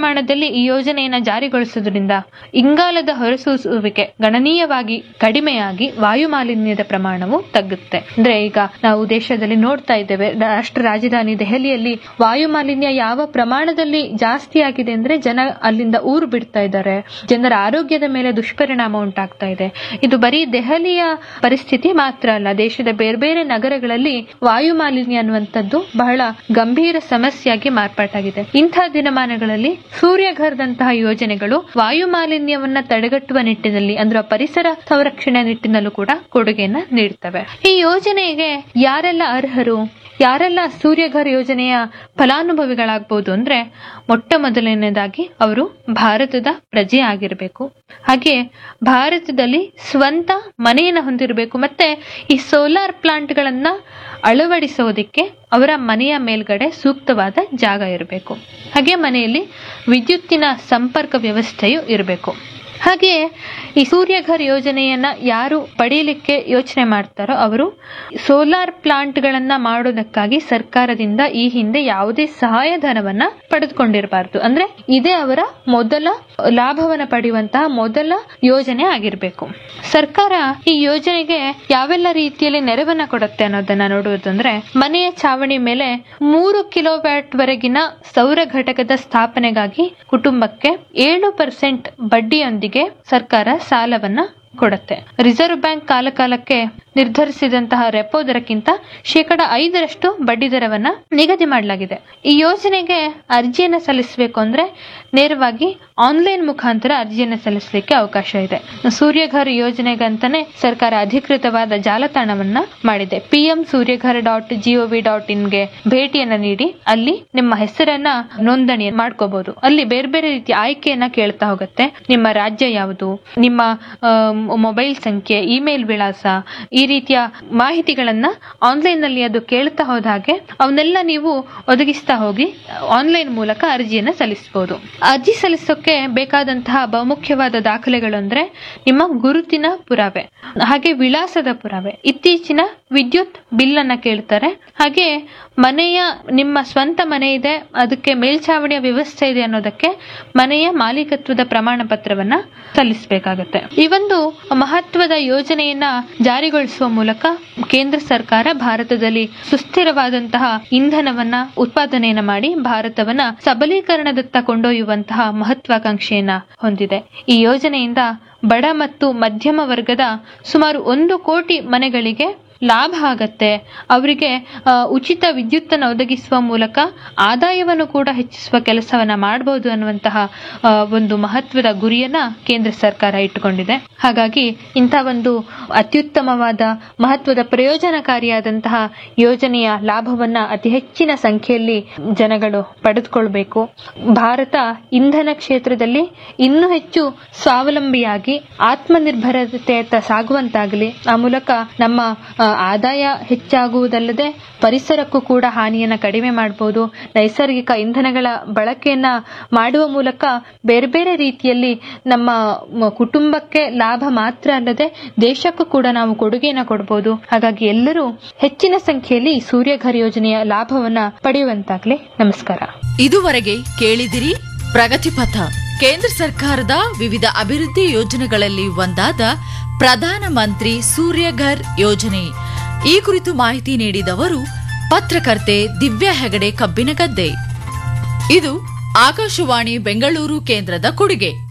ಪ್ರಮಾಣದಲ್ಲಿ ಈ ಯೋಜನೆಯನ್ನ ಜಾರಿಗೊಳಿಸುವುದರಿಂದ ಇಂಗಾಲದ ಹೊರಸೂಸುವಿಕೆ ಗಣನೀಯವಾಗಿ ಕಡಿಮೆಯಾಗಿ ವಾಯು ಮಾಲಿನ್ಯದ ಪ್ರಮಾಣವು ತಗ್ಗುತ್ತೆ ಅಂದ್ರೆ ಈಗ ನಾವು ದೇಶದಲ್ಲಿ ನೋಡ್ತಾ ಇದ್ದೇವೆ ರಾಷ್ಟ್ರ ರಾಜಧಾನಿ ದೆಹಲಿಯಲ್ಲಿ ವಾಯು ಮಾಲಿನ್ಯ ಯಾವ ಪ್ರಮಾಣದಲ್ಲಿ ಜಾಸ್ತಿ ಆಗಿದೆ ಅಂದ್ರೆ ಜನ ಅಲ್ಲಿಂದ ಊರು ಬಿಡ್ತಾ ಇದ್ದಾರೆ ಜನರ ಆರೋಗ್ಯದ ಮೇಲೆ ದುಷ್ಪರಿಣಾಮ ಉಂಟಾಗ್ತಾ ಇದೆ ಇದು ಬರೀ ದೆಹಲಿಯ ಪರಿಸ್ಥಿತಿ ಮಾತ್ರ ಅಲ್ಲ ದೇಶದ ಬೇರೆ ಬೇರೆ ನಗರಗಳಲ್ಲಿ ವಾಯು ಮಾಲಿನ್ಯ ಅನ್ನುವಂಥದ್ದು ಬಹಳ ಗಂಭೀರ ಸಮಸ್ಯೆಯಾಗಿ ಮಾರ್ಪಾಟಾಗಿದೆ ಇಂಥ ದಿನಮಾನಗಳಲ್ಲಿ ಸೂರ್ಯಘರ್ದಂತಹ ಯೋಜನೆಗಳು ವಾಯು ಮಾಲಿನ್ಯವನ್ನ ತಡೆಗಟ್ಟುವ ನಿಟ್ಟಿನಲ್ಲಿ ಅಂದ್ರೆ ಪರಿಸರ ಸಂರಕ್ಷಣೆ ನಿಟ್ಟಿನಲ್ಲೂ ಕೂಡ ಕೊಡುಗೆಯನ್ನ ನೀಡ್ತವೆ ಈ ಯೋಜನೆಗೆ ಯಾರೆಲ್ಲ ಅರ್ಹರು ಯಾರೆಲ್ಲ ಸೂರ್ಯಘರ್ ಯೋಜನೆಯ ಫಲಾನುಭವಿಗಳಾಗಬಹುದು ಅಂದ್ರೆ ಮೊಟ್ಟ ಮೊದಲನೇದಾಗಿ ಅವರು ಭಾರತದ ಪ್ರಜೆ ಆಗಿರಬೇಕು ಹಾಗೆ ಭಾರತದಲ್ಲಿ ಸ್ವಂತ ಮನೆಯನ್ನು ಹೊಂದಿರಬೇಕು ಮತ್ತೆ ಈ ಸೋಲಾರ್ ಪ್ಲಾಂಟ್ಗಳನ್ನ ಅಳವಡಿಸೋದಕ್ಕೆ ಅವರ ಮನೆಯ ಮೇಲ್ಗಡೆ ಸೂಕ್ತವಾದ ಜಾಗ ಇರಬೇಕು ಹಾಗೆ ಮನೆಯಲ್ಲಿ ವಿದ್ಯುತ್ತಿನ ಸಂಪರ್ಕ ವ್ಯವಸ್ಥೆಯು ಇರಬೇಕು ಹಾಗೆ ಈ ಸೂರ್ಯಘರ್ ಯೋಜನೆಯನ್ನ ಯಾರು ಪಡೆಯಲಿಕ್ಕೆ ಯೋಚನೆ ಮಾಡ್ತಾರೋ ಅವರು ಸೋಲಾರ್ ಪ್ಲಾಂಟ್ಗಳನ್ನ ಮಾಡೋದಕ್ಕಾಗಿ ಸರ್ಕಾರದಿಂದ ಈ ಹಿಂದೆ ಯಾವುದೇ ಸಹಾಯಧನವನ್ನ ಪಡೆದುಕೊಂಡಿರಬಾರದು ಅಂದ್ರೆ ಇದೇ ಅವರ ಮೊದಲ ಲಾಭವನ್ನ ಪಡೆಯುವಂತಹ ಮೊದಲ ಯೋಜನೆ ಆಗಿರಬೇಕು ಸರ್ಕಾರ ಈ ಯೋಜನೆಗೆ ಯಾವೆಲ್ಲ ರೀತಿಯಲ್ಲಿ ನೆರವನ್ನ ಕೊಡುತ್ತೆ ಅನ್ನೋದನ್ನ ನೋಡುವುದಂದ್ರೆ ಮನೆಯ ಚಾವಣಿ ಮೇಲೆ ಮೂರು ಕಿಲೋವ್ಯಾಟ್ ವರೆಗಿನ ಸೌರ ಘಟಕದ ಸ್ಥಾಪನೆಗಾಗಿ ಕುಟುಂಬಕ್ಕೆ ಏಳು ಪರ್ಸೆಂಟ್ ಬಡ್ಡಿಯೊಂದಿಗೆ ಸರ್ಕಾರ ಸಾಲವನ್ನ ಕೊಡುತ್ತೆ ರಿಸರ್ವ್ ಬ್ಯಾಂಕ್ ಕಾಲಕಾಲಕ್ಕೆ ನಿರ್ಧರಿಸಿದಂತಹ ರೆಪೋ ದರಕ್ಕಿಂತ ಶೇಕಡ ಐದರಷ್ಟು ಬಡ್ಡಿ ದರವನ್ನ ನಿಗದಿ ಮಾಡಲಾಗಿದೆ ಈ ಯೋಜನೆಗೆ ಅರ್ಜಿಯನ್ನ ಸಲ್ಲಿಸಬೇಕು ಅಂದ್ರೆ ನೇರವಾಗಿ ಆನ್ಲೈನ್ ಮುಖಾಂತರ ಅರ್ಜಿಯನ್ನ ಸಲ್ಲಿಸಲಿಕ್ಕೆ ಅವಕಾಶ ಇದೆ ಸೂರ್ಯಘರ್ ಯೋಜನೆಗಂತಾನೆ ಸರ್ಕಾರ ಅಧಿಕೃತವಾದ ಜಾಲತಾಣವನ್ನ ಮಾಡಿದೆ PM Suryaghar dot gov dot ಇನ್ಗೆ ಭೇಟಿಯನ್ನ ನೀಡಿ ಅಲ್ಲಿ ನಿಮ್ಮ ಹೆಸರನ್ನ ನೋಂದಣಿ ಮಾಡ್ಕೋಬಹುದು ಅಲ್ಲಿ ಬೇರೆ ಬೇರೆ ರೀತಿಯ ಆಯ್ಕೆಯನ್ನ ಕೇಳ್ತಾ ಹೋಗುತ್ತೆ ನಿಮ್ಮ ರಾಜ್ಯ ಯಾವುದು ನಿಮ್ಮ ಮೊಬೈಲ್ ಸಂಖ್ಯೆ ಇಮೇಲ್ ವಿಳಾಸ ಈ ರೀತಿಯ ಮಾಹಿತಿಗಳನ್ನ ಆನ್ಲೈನ್ ನಲ್ಲಿ ಅದು ಕೇಳ್ತಾ ಹೋದ ಹಾಗೆ ಅವನ್ನೆಲ್ಲ ನೀವು ಒದಗಿಸ್ತಾ ಹೋಗಿ ಆನ್ಲೈನ್ ಮೂಲಕ ಅರ್ಜಿಯನ್ನ ಸಲ್ಲಿಸಬಹುದು ಅರ್ಜಿ ಸಲ್ಲಿಸೋಕೆ ಬೇಕಾದಂತಹ ಬಹುಮುಖ್ಯವಾದ ದಾಖಲೆಗಳು ಅಂದ್ರೆ ನಿಮ್ಮ ಗುರುತಿನ ಪುರಾವೆ ಹಾಗೆ ವಿಳಾಸದ ಪುರಾವೆ ಇತ್ತೀಚಿನ ವಿದ್ಯುತ್ ಬಿಲ್ ಅನ್ನ ಕೇಳ್ತಾರೆ ಹಾಗೆ ಮನೆಯ ನಿಮ್ಮ ಸ್ವಂತ ಮನೆ ಇದೆ ಅದಕ್ಕೆ ಮೇಲ್ಛಾವಣಿಯ ವ್ಯವಸ್ಥೆ ಇದೆ ಅನ್ನೋದಕ್ಕೆ ಮನೆಯ ಮಾಲೀಕತ್ವದ ಪ್ರಮಾಣ ಪತ್ರವನ್ನ ಸಲ್ಲಿಸಬೇಕಾಗತ್ತೆ ಈ ಒಂದು ಮಹತ್ವದ ಯೋಜನೆಯನ್ನ ಜಾರಿಗೊಳಿಸುವ ಮೂಲಕ ಕೇಂದ್ರ ಸರ್ಕಾರ ಭಾರತದಲ್ಲಿ ಸುಸ್ಥಿರವಾದಂತಹ ಇಂಧನವನ್ನ ಉತ್ಪಾದನೆಯನ್ನ ಮಾಡಿ ಭಾರತವನ್ನ ಸಬಲೀಕರಣದತ್ತ ಕೊಂಡೊಯ್ಯುವಂತಹ ಮಹತ್ವಾಕಾಂಕ್ಷೆಯನ್ನ ಹೊಂದಿದೆ ಈ ಯೋಜನೆಯಿಂದ ಬಡ ಮತ್ತು ಮಧ್ಯಮ ವರ್ಗದ ಸುಮಾರು ಒಂದು ಕೋಟಿ ಮನೆಗಳಿಗೆ ಲಾಭ ಆಗತ್ತೆ ಅವರಿಗೆ ಉಚಿತ ವಿದ್ಯುತ್ತನ್ನು ಒದಗಿಸುವ ಮೂಲಕ ಆದಾಯವನ್ನು ಕೂಡ ಹೆಚ್ಚಿಸುವ ಕೆಲಸವನ್ನ ಮಾಡಬಹುದು ಅನ್ನುವಂತಹ ಆ, ಒಂದು ಮಹತ್ವದ ಗುರಿಯನ್ನ ಕೇಂದ್ರ ಸರ್ಕಾರ ಇಟ್ಟುಕೊಂಡಿದೆ ಹಾಗಾಗಿ ಇಂಥ ಒಂದು ಅತ್ಯುತ್ತಮವಾದ ಮಹತ್ವದ ಪ್ರಯೋಜನಕಾರಿಯಾದಂತಹ ಯೋಜನೆಯ ಲಾಭವನ್ನ ಅತಿ ಹೆಚ್ಚಿನ ಸಂಖ್ಯೆಯಲ್ಲಿ ಜನಗಳು ಪಡೆದುಕೊಳ್ಬೇಕು ಭಾರತ ಇಂಧನ ಕ್ಷೇತ್ರದಲ್ಲಿ ಇನ್ನೂ ಹೆಚ್ಚು ಸ್ವಾವಲಂಬಿಯಾಗಿ ಆತ್ಮನಿರ್ಭರತೆಯತ್ತ ಸಾಗುವಂತಾಗಲಿ ಆ ಮೂಲಕ ನಮ್ಮ ಆ, ಆದಾಯ ಹೆಚ್ಚಾಗುವುದಲ್ಲದೆ ಪರಿಸರಕ್ಕೂ ಕೂಡ ಹಾನಿಯನ್ನ ಕಡಿಮೆ ಮಾಡಬಹುದು ನೈಸರ್ಗಿಕ ಇಂಧನಗಳ ಬಳಕೆಯನ್ನ ಮಾಡುವ ಮೂಲಕ ಬೇರೆ ಬೇರೆ ರೀತಿಯಲ್ಲಿ ನಮ್ಮ ಮ- ಕುಟುಂಬಕ್ಕೆ ಲಾಭ ಮಾತ್ರ ಅಲ್ಲದೆ ದೇಶಕ್ಕೂ ಕೂಡ ನಾವು ಕೊಡುಗೆಯನ್ನ ಕೊಡಬಹುದು ಹಾಗಾಗಿ ಎಲ್ಲರೂ ಹೆಚ್ಚಿನ ಸಂಖ್ಯೆಯಲ್ಲಿ ಈ ಸೂರ್ಯಘರ್ ಯೋಜನೆಯ ಲಾಭವನ್ನ ಪಡೆಯುವಂತಾಗ್ಲಿ ನಮಸ್ಕಾರ ಇದುವರೆಗೆ ಕೇಳಿದಿರಿ ಪ್ರಗತಿಪಥ ಕೇಂದ್ರ ಸರ್ಕಾರದ ವಿವಿಧ ಅಭಿವೃದ್ಧಿ ಯೋಜನೆಗಳಲ್ಲಿ ಒಂದಾದ ಪ್ರಧಾನ ಮಂತ್ರಿ ಸೂರ್ಯಘರ್ ಯೋಜನೆ ಈ ಕುರಿತು ಮಾಹಿತಿ ನೀಡಿದವರು ಪತ್ರಕರ್ತೆ ದಿವ್ಯಾ ಹೆಗಡೆ ಕಬ್ಬಿನಗದ್ದೆ ಇದು ಆಕಾಶವಾಣಿ ಬೆಂಗಳೂರು ಕೇಂದ್ರದ ಕೊಡುಗೆ